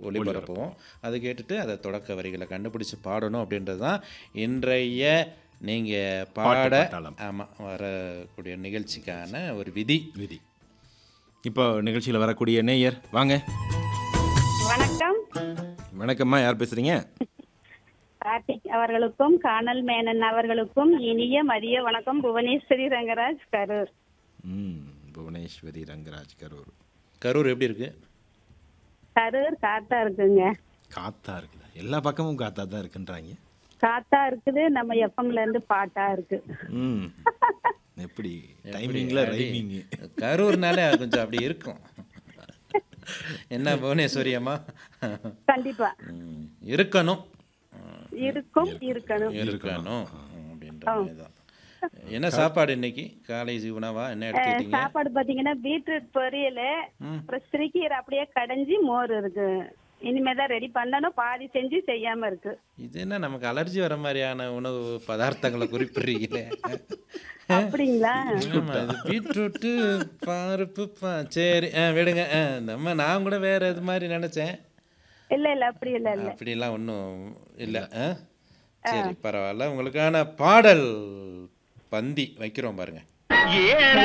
ஒளிபரப்புவோம் அதை கேட்டுட்டு அதை தொடக்க வரிகளை கண்டுபிடிச்சு பாடணும் அப்படின்றது தான் இன்றைய நீங்கள் பாட பாட்டாளம். ஆமாம் வரக்கூடிய நிகழ்ச்சிக்கான ஒரு விதி விதி இப்போ நிகழ்ச்சியில் வரக்கூடிய நேயர் வாங்க வணக்கம் வணக்கம்மா யார் பேசுறீங்க கார்த்திக் அவர்களுக்கும் கானல் மேனன் அவர்களுக்கும் இனிய மதிய வணக்கம் புவனேஸ்வரி ரங்கராஜ் கரூர் ம் புவனேஸ்வரி ரங்கராஜ் கரூர் கரூர் எப்படி இருக்கு கரூர் காத்தா இருக்குங்க காத்தா இருக்குதா எல்லா பக்கமும் காத்தா தான் இருக்குன்றாங்க காத்தா இருக்குது நம்ம எஃப்எம்ல இருந்து பாட்டா இருக்கு ம் எப்படி டைமிங்கில் ரைமிங் கரூர்னாலே அது கொஞ்சம் அப்படி இருக்கும் என்ன புவனேஸ்வரி அம்மா கண்டிப்பா ம், இருக்கணும் இருக்கும் இருக்கணும் இருக்கணும் அப்படின்ற மாதிரி தான் என்ன சாப்பாடு இன்னைக்கு காலை உணவா என்ன எடுத்துக்கிட்டீங்க சாப்பாடு பாத்தீங்கன்னா பீட்ரூட் பொரியல் அப்புறம் சிறுக்கீரை அப்படியே கடைஞ்சி மோர் இருக்கு இனிமே தான் ரெடி பண்ணணும் பாதி செஞ்சு செய்யாம இருக்கு இது என்ன நமக்கு அலர்ஜி வர மாதிரியான உணவு பதார்த்தங்களை குறிப்பிடுறீங்களே அப்படிங்களா ஆமா இது பீட்ரூட்டு பருப்பு பா சரி ஆ விடுங்க ஆ, நம்ம நான் கூட வேற இது மாதிரி நினைச்சேன் இல்ல இல்ல அப்படி இல்ல இல்ல அப்படிலாம் ஒன்றும் இல்லை ஆ சரி பரவாயில்ல உங்களுக்கான பாடல் பந்தி வைக்கிறோம் பாருங்க